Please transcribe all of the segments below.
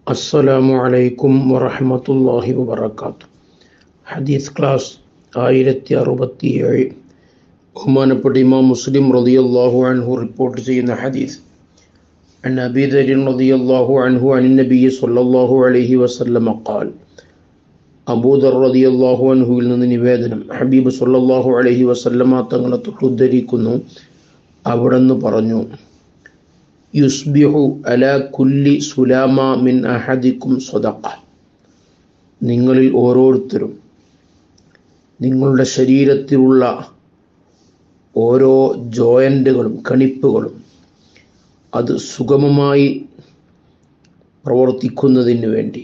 അസ്സലാമു അലൈക്കും വറഹ്മത്തുള്ളാഹി വബറകാത്തു ഹദീസ് ക്ലാസ് ആയിരത്തി അറുപത്തിയേഴ് ബഹുമാനപ്പെട്ട ഇമാം മുസ്ലിം റളിയല്ലാഹു അൻഹു റിപ്പോർട്ട് ചെയ്യുന്ന ഹദീസ് عن أبي ذر رضي الله عنه عن النبي صلى الله عليه وسلم قال അബൂദർ റളിയല്ലാഹു അൻഹുവിൽ നിന്ന് നിവേദനം ഹബീബ് സല്ലല്ലാഹു അലൈഹി വസല്ലമ തങ്ങളെ തൊട്ടുദ്ധരിക്കുന്നു അവിടെന്ന് പറഞ്ഞു യുസ്ബിഹു അല കുല്ലി സുലാമ മിൻ അഹദിക്കും സ്വതക്ക നിങ്ങളിൽ ഓരോരുത്തരും നിങ്ങളുടെ ശരീരത്തിലുള്ള ഓരോ ജോയൻറ്റുകളും കണിപ്പുകളും അത് സുഗമമായി പ്രവർത്തിക്കുന്നതിന് വേണ്ടി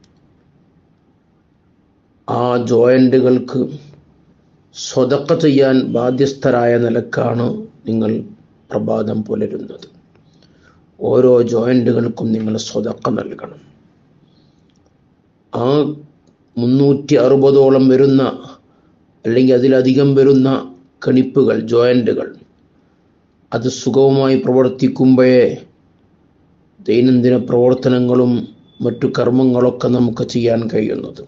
ആ ജോയൻറ്റുകൾക്ക് സ്വതക്ക ചെയ്യാൻ ബാധ്യസ്ഥരായ നിലക്കാണ് നിങ്ങൾ പ്രഭാതം പുലരുന്നത് ഓരോ ജോയിൻറ്റുകൾക്കും നിങ്ങൾ സ്വതക്ക നൽകണം ആ മുന്നൂറ്റി അറുപതോളം വരുന്ന അല്ലെങ്കിൽ അതിലധികം വരുന്ന കണിപ്പുകൾ ജോയിൻറ്റുകൾ അത് സുഗമമായി പ്രവർത്തിക്കുമ്പോഴേ ദൈനംദിന പ്രവർത്തനങ്ങളും മറ്റു കർമ്മങ്ങളൊക്കെ നമുക്ക് ചെയ്യാൻ കഴിയുന്നത്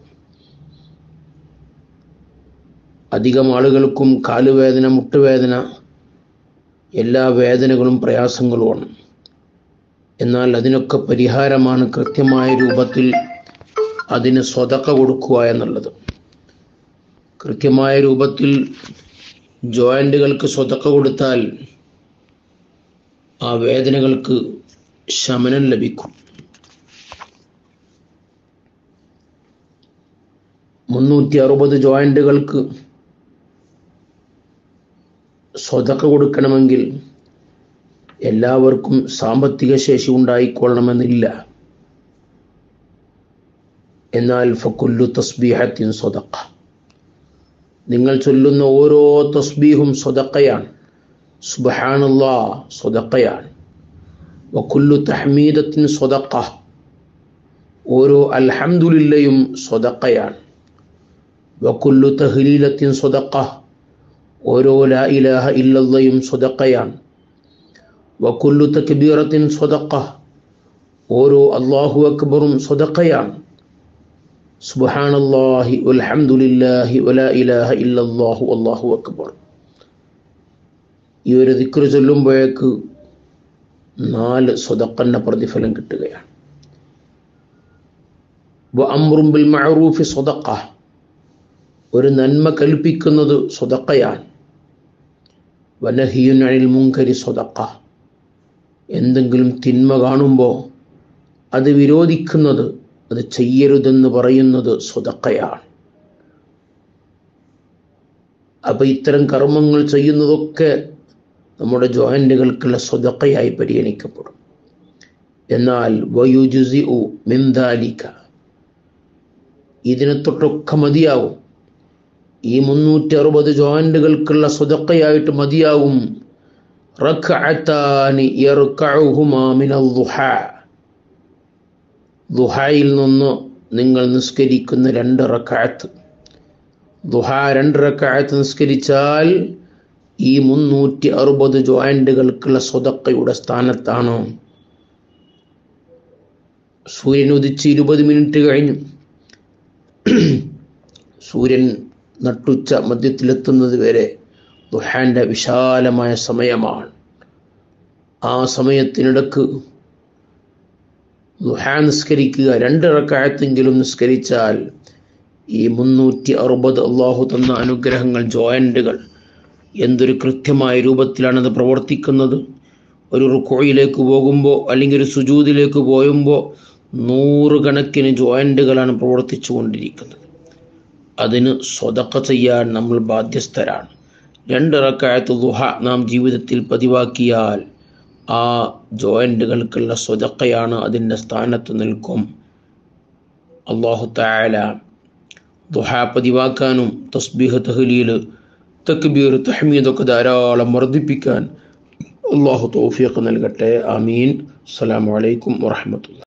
അധികം ആളുകൾക്കും കാലുവേദന മുട്ടുവേദന എല്ലാ വേദനകളും പ്രയാസങ്ങളുമാണ് എന്നാൽ അതിനൊക്കെ പരിഹാരമാണ് കൃത്യമായ രൂപത്തിൽ അതിന് സ്വതക്ക കൊടുക്കുക എന്നുള്ളത് കൃത്യമായ രൂപത്തിൽ ജോയിൻറ്റുകൾക്ക് സ്വതക്ക കൊടുത്താൽ ആ വേദനകൾക്ക് ശമനം ലഭിക്കും മുന്നൂറ്റി അറുപത് ജോയിൻറ്റുകൾക്ക് സ്വതക്ക കൊടുക്കണമെങ്കിൽ എല്ലാവർക്കും സാമ്പത്തിക ശേഷി ഉണ്ടായിക്കൊള്ളണമെന്നില്ല എന്നാൽ ഫക്കുല്ലു തസ്ബീഹത്തിൻ സ്വതക്ക നിങ്ങൾ ചൊല്ലുന്ന ഓരോ തസ്ബീഹും സ്വതക്കയാണ് സുബഹാനുള്ള സ്വതക്കയാണ് വക്കുല്ലു തഹ്മീദത്തിൻ സ്വതക്ക ഓരോ അൽഹംദുലില്ലയും സ്വതക്കയാണ് വക്കുല്ലു തഹ്ലീലത്തിൻ സ്വതക്ക ഓരോ ലാ ഇലാഹ ഇല്ലല്ലയും സ്വതക്കയാണ് വക്കുല്ലു തക്ബീറത്തിൻ സ്വതക്ക ഓരോ അള്ളാഹു അക്ബറും സ്വതക്കയാണ് സുബ്ഹാനല്ലാഹി വൽഹംദുലില്ലാഹി വലാ ഇലാഹ ഇല്ലല്ലാഹു അല്ലാഹു അക്ബർ ഈ ഒരു ദിക്ർ ചൊല്ലുമ്പോഴേക്ക് നാല് സ്വതക്കന്റെ പ്രതിഫലം കിട്ടുകയാണ് അമ്രും ബിൽ മഅറൂഫി സ്വതക്ക ഒരു നന്മ കൽപ്പിക്കുന്നത് സ്വതക്കയാണ് വനഹിയുൻ അനിൽ മുങ്കരി സ്വതക്ക എന്തെങ്കിലും തിന്മ കാണുമ്പോൾ അത് വിരോധിക്കുന്നത് അത് ചെയ്യരുതെന്ന് പറയുന്നത് സ്വതക്കയാണ് അപ്പൊ ഇത്തരം കർമ്മങ്ങൾ ചെയ്യുന്നതൊക്കെ നമ്മുടെ ജോയിന്റുകൾക്കുള്ള സ്വതക്കയായി പരിഗണിക്കപ്പെടും എന്നാൽ വയുജുസി ഉ മിന്താലിക്ക ഇതിനെ തൊട്ടൊക്കെ മതിയാവും ഈ മുന്നൂറ്റി അറുപത് ജോയിന്റുകൾക്കുള്ള സ്വതക്കയായിട്ട് മതിയാവും ദുഹായിൽ നിന്ന് നിങ്ങൾ നിസ്കരിക്കുന്ന രണ്ട് റക്കായത്ത് ദുഹ രണ്ട് റക്കായത്ത് നിസ്കരിച്ചാൽ ഈ മുന്നൂറ്റി അറുപത് ജോയിന്റുകൾക്കുള്ള സ്വതക്കയുടെ സ്ഥാനത്താണ് സൂര്യൻ ഉദിച്ച് ഇരുപത് മിനിറ്റ് കഴിഞ്ഞു സൂര്യൻ നട്ടുച്ച മധ്യത്തിലെത്തുന്നത് വരെ ദുഹാന്റെ വിശാലമായ സമയമാണ് ആ സമയത്തിനിടക്ക് ദുഹാ നിസ്കരിക്കുക രണ്ട് റക്കായത്തെങ്കിലും നിസ്കരിച്ചാൽ ഈ മുന്നൂറ്റി അറുപത് അള്ളാഹു തന്ന അനുഗ്രഹങ്ങൾ ജോയിൻറ്റുകൾ എന്തൊരു കൃത്യമായ രൂപത്തിലാണ് അത് പ്രവർത്തിക്കുന്നത് ഒരു റുക്കോയിലേക്ക് പോകുമ്പോൾ അല്ലെങ്കിൽ ഒരു സുജൂതിലേക്ക് പോയുമ്പോൾ നൂറുകണക്കിന് ജോയിൻറ്റുകളാണ് പ്രവർത്തിച്ചു കൊണ്ടിരിക്കുന്നത് അതിന് സ്വതക്ക ചെയ്യാൻ നമ്മൾ ബാധ്യസ്ഥരാണ് രണ്ട് റക്കായത്ത് ദുഹ നാം ജീവിതത്തിൽ പതിവാക്കിയാൽ ആ ജോയിൻറ്റുകൾക്കുള്ള സ്വതക്കയാണ് അതിൻ്റെ സ്ഥാനത്ത് നിൽക്കും അള്ളാഹു താല ദുഹ പതിവാക്കാനും തസ്ബീഹ് തഹ്ലീൽ തക്ബീർ തഹ്മീദൊക്കെ ധാരാളം വർദ്ധിപ്പിക്കാൻ അള്ളാഹു തൗഫീഖ് നൽകട്ടെ ആമീൻ അസ്സലാമു അലൈക്കും വറഹമത്തുള്ള